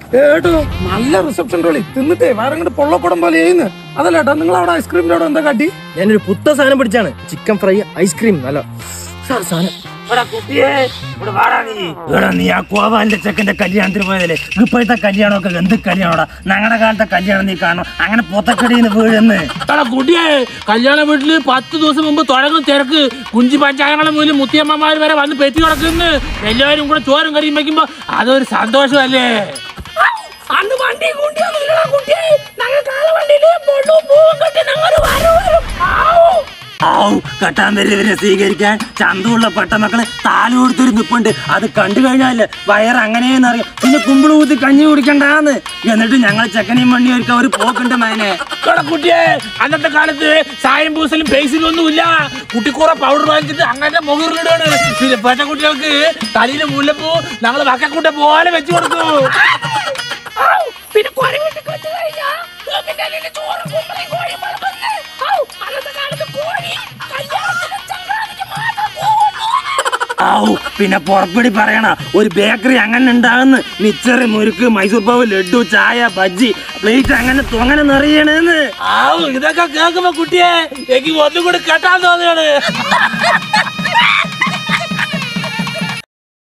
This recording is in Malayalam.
ഏട്ടോ നല്ല റിസപ്ഷൻ റോളി തിന്നിട്ടേ വേറെ പൊള്ളക്കുടം പോലെ ചെയ്യുന്നു അതല്ല ഏട്ടാ നിങ്ങൾ അവിടെ ഐസ്ക്രീമിന്റെ അവിടെ എന്താ കാട്ടി ഞാനൊരു പുത്ത സാധനം പിടിച്ചാണ് ചിക്കൻ ഫ്രൈ ഐസ്ക്രീം നല്ല ഉഷാർ സാധനം എടാ നീ ആ കോവാലിന്റെ ചെക്കന്റെ കല്യാണത്തിന് പോയതല്ലേ ഇപ്പോഴത്തെ കല്യാണമൊക്കെ എന്ത് കല്യാണോടാ ഞങ്ങളുടെ കാലത്തെ കല്യാണം നീ കാണണം അങ്ങനെ പൊത്തക്കടിന്ന് വീഴുന്ന് എടാ കുട്ടിയെ കല്യാണ വീട്ടില് പത്ത് ദിവസം മുമ്പ് തുടങ്ങും തിരക്ക് കുഞ്ചി പഞ്ചായങ്ങളെ മുന്നിൽ മുത്തിയമ്മമാർ വരെ വന്ന് പെറ്റി കിടക്കുന്നു എല്ലാവരും കൂടെ ചോറും കറിയും വെക്കുമ്പോ അതൊരു സന്തോഷമല്ലേ അന്ന് വണ്ടി കൂട്ടിയൊന്നുമില്ലടാ കുട്ടിയെ ഞങ്ങൾ കാല വണ്ടിയില് പൊള്ളും പൂവും കെട്ടി ഞങ്ങൾ വരും വരും ആവൂ ആവു കെട്ടാൻ വരുന്നവരെ സ്വീകരിക്കാൻ ചന്തമുള്ള പെട്ടമക്കളെ താല് കൊടുത്തൊരു നിപ്പുണ്ട് അത് കണ്ടു കഴിഞ്ഞാല് വയറ് അങ്ങനെയെന്നറിയാം പിന്നെ കുമ്പിള് കൂത്തി കഞ്ഞി കുടിക്കണ്ടാന്ന് എന്നിട്ട് ഞങ്ങൾ ചെക്കനെയും മണ്ണി ഒരുക്കാൻ ഒരു പോക്കുണ്ട് മേനെ എടാ കുട്ടിയെ അന്നത്തെ കാലത്ത് സായം പൂസലും പേസിലും ഒന്നുമില്ല കുട്ടിക്കൂറ പൗഡർ വാങ്ങിച്ചിട്ട് അങ്ങനെ മുകളിലിടാണ് പിന്നെ പെട്ട കുട്ടികൾക്ക് തലയിലെ മുല്ലപ്പൂ ഞങ്ങൾ വക്കക്കൂട്ട പോലെ വെച്ചു കൊടുത്തു പിന്നെ കുറെ വീട്ടിൽ വെച്ച് കഴിഞ്ഞാ പിന്നെ അതില് ചോറും കുമ്പളയും കോഴിയും വിളമ്പുന്നെ. ഔ, അന്നത്തെ കാലത്ത് കോഴി കല്യാണത്തിന് ചങ്ങാതിക്ക് മാത്രം പോകുന്നു. ആവു പിന്നെ പുറപ്പെടി പറയണ ഒരു ബേക്കറി അങ്ങനെ ഉണ്ടാകുന്നു മിച്ചറ് മുറുക്ക് മൈസൂർ പാവ് ലഡു ചായ ബജ്ജി പ്ലേറ്റ് അങ്ങനെ അങ്ങനെ നിറയണേന്ന് ആവു ഇതൊക്കെ കേൾക്കുമ്പോ കുട്ടിയെ എനിക്ക് ഒന്നും കൂടി കേട്ടാൻ തോന്നുകയാണ്